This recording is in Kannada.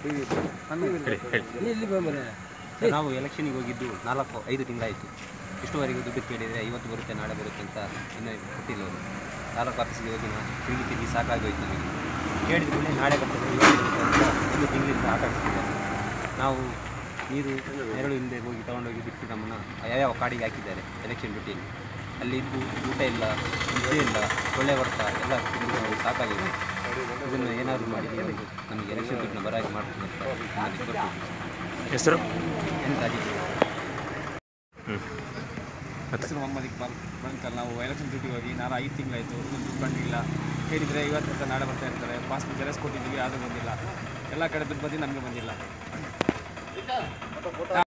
ನಾವು ಎಲೆಕ್ಷನಿಗೆ ಹೋಗಿದ್ದು ನಾಲ್ಕು ಐದು ತಿಂಗಳಾಯಿತು ಇಷ್ಟುವರೆಗೂ ದುಡ್ಡು ಕೇಳಿದರೆ ಇವತ್ತು ಬರುತ್ತೆ ನಾಳೆ ಬರುತ್ತೆ ಅಂತ ಇನ್ನೂ ಕೊಟ್ಟಿಲ್ಲ ಅವರು ತಾಲೂಕು ಆಫೀಸಿಗೆ ಹೋಗಿ ನಾವು ತಿರುಗಿ ತಿರುಗಿ ಸಾಕಾಗೋಯ್ತು ನಮಗೆ ಕೇಳಿದ ಕೂಡಲೇ ನಾಳೆ ಬರ್ತದೆ ಇವತ್ತು ಬರುತ್ತೆ ಅಂತ ಒಂದು ತಿಂಗಳಿಂದ ಆಟ ಆಡಿಸ್ತಿದ್ದಾರೆ ನಾವು ನೀರು ನೆರಳು ಹಿಂದೆ ಹೋಗಿ ತಗೊಂಡೋಗಿ ಬಿಟ್ಟು ನಮ್ಮನ್ನು ಯಾವ್ಯಾವ ಕಾಡಿಗೆ ಹಾಕಿದ್ದಾರೆ ಎಲೆಕ್ಷನ್ ಡ್ಯೂಟಿಯಲ್ಲಿ ಅಲ್ಲಿ ಇದ್ದು ಊಟ ಇಲ್ಲ ನಿದ್ದೆ ಇಲ್ಲ ಸೊಳ್ಳೆ ಹೊರತ ಎಲ್ಲ ತಿಂದು ನಮಗೆ ಸಾಕಾಗಿದೆ ಇದನ್ನು ಏನಾದರೂ ಮಾಡಿ ನೀವು ನಮಗೆ ಎಲೆಕ್ಷನ್ ದುಡ್ಡನ್ನ ಬರಾಗಿ ಮಾಡ್ತೀನಿ ಅಂತ ನಾನು ಕೊಡ್ತೀನಿ ಹೆಸರು ಏನು ರಾಜೀವ್ ಹೆಸರು ಮೊಹಮ್ಮದ್ ಇಕ್ಬಾಲ್ ಬಂಕಲ್ ನಾವು ಎಲೆಕ್ಷನ್ ಡ್ಯೂಟಿಗೆ ಹೋಗಿ ನಾನು ಐದು ತಿಂಗಳಾಯಿತು ದುಡ್ಡು ಬಂದಿಲ್ಲ ಹೇಳಿದರೆ ಇವತ್ತು ಬರ್ತಾ ನಾಳೆ ಬರ್ತಾ ಇರ್ತಾರೆ ಪಾಸ್ಬುಕ್ ಜೆರಾಕ್ಸ್ ಕೊಟ್ಟಿದ್ದೀವಿ ಆದರೂ ಬಂದಿಲ್ಲ ಎಲ್ಲ ಕಡೆ ದುಡ್ಡು ಬಂದು ನಮಗೆ ಬಂದಿಲ್ಲ